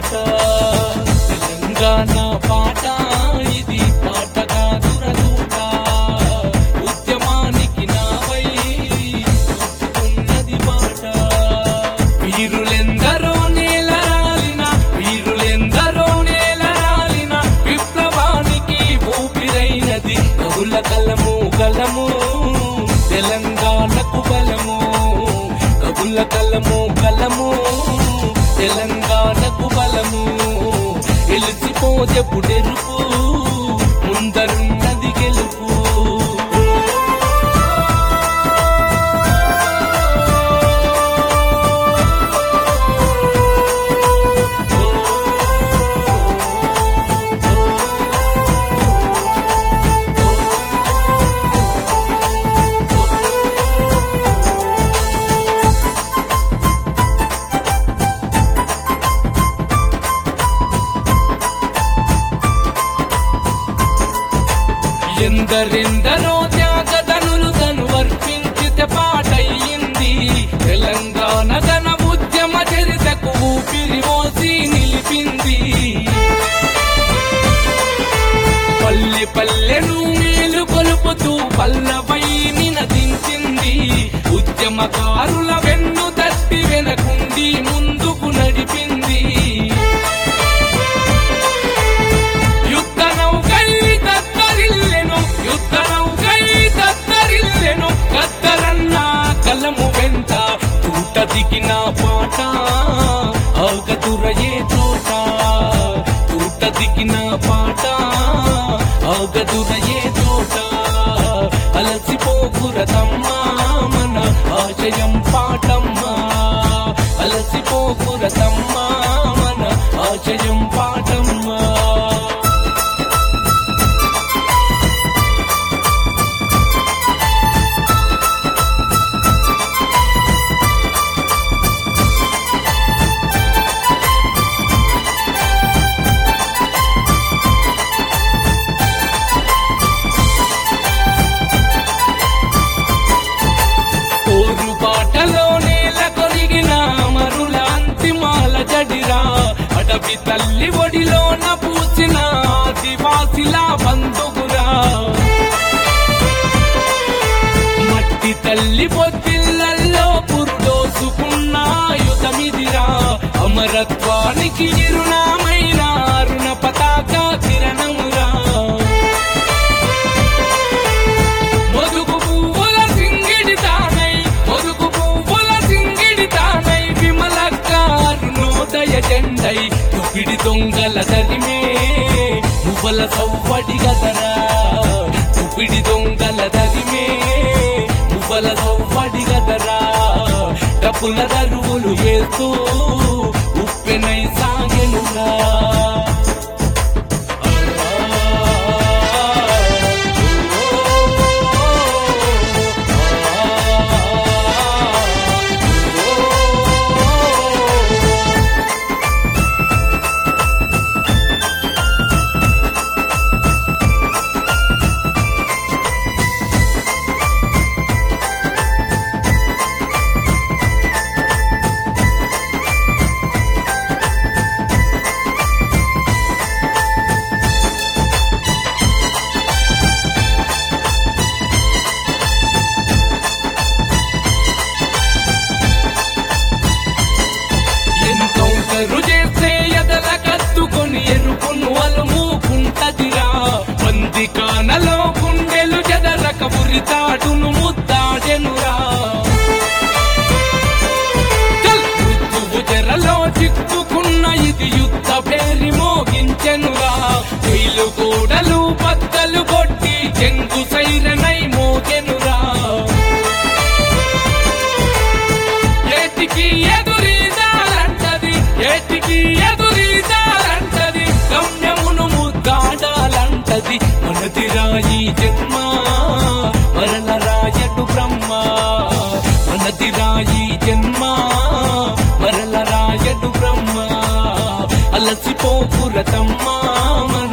పాట తెలంగాణ పాట ఇది పాట కాదుర దూట ఉద్యమానికి నావై ఉన్నది పాట వీరులెందరో నేలరాలిన వీరులెందరో నేలరాలిన విప్లవానికి ఊపిరైనది కవుల కలము కలము తెలంగాణకు బలము కవుల కలము కలము తెలంగాణకు బలము ఎలిసిపోజెప్పుడెరుపు ముందరున్నది గెలుపు ఎందరెందరో త్యాగదనులు తను వర్పించితే పాటయ్యింది తెలంగాణ ఘన ఉద్యమ చరితకు ఊపిరి మోసి నిలిపింది పల్లె పల్లెను మేలు కొలుపుతూ పల్లవై నినదించింది ఉద్యమకారుల వెన్ను తట్టి వెనకుండి ముందుకు నడిపింది యుద్ధ నౌకై దత్తరిల్లెను యుద్ధ నౌకై దత్తరిల్లెను కద్దరన్న కలము వెంట తూట దిగిన పాట ఆగదురయే తోట తూట దిగిన పాట ఆగదురయే తోట అలసిపోకురతమ్మా మన ఆశయం పాటమ్మా అలసిపోకురతమ్మా మన ఆశయం పాటమ్మా పోరు బాటలో నేల కొరిగిన మరుల అంతిమాల జడిరా అడవి తల్లి ఒడిలోన పూసిన ఆదివాసిలా బంధుగురా మట్టి తల్లి పొత్తిళ్లల్లో పురుడోసుకున్న ఆయుధమిదిరా అమరత్వానికి ఇరునామైన అరుణ పతాక కిరణమురా మొదుగు పువ్వుల సింగిడి తానై మొదుగు పువ్వుల సింగిడి తానై విమలక్కారు నోదయ జెండై తుపిడి దొంగల దరిమే మువ్వల సవ్వడి గదరా తుపిడి దొంగల దరిమే మువ్వల సవ్వడి గదరా డప్పుల దరువులు వేస్తూ ఉప్పెనై సాగెనురా ఎన్కౌంటరు చేస్తే ఎదల కత్తుకొని ఎరుపును అలుముకుంటదిరా మంది కానలో గుండెలు చెదరక ఉరితాడును ముద్దాడెనురా చల్ మృత్యువు చెరలో చిక్కుకున్న ఇది యుద్ధ పేరి మోగించెనురా జైలు గోడలు బద్దలు కొట్టి చెంగు సైరనై మోగెనురా ఏటికి ఎదురీదాలంటది ఏటికి ఎదురీదాలంటది గమ్యమును ముద్దాడాలంటది మనది రాయి జన్మ మరణ రాయటు బ్రహ్మ మనది రాయి జన్మ మరల రాయటు బ్రహ్మ అలసిపోకురతమ్మా మన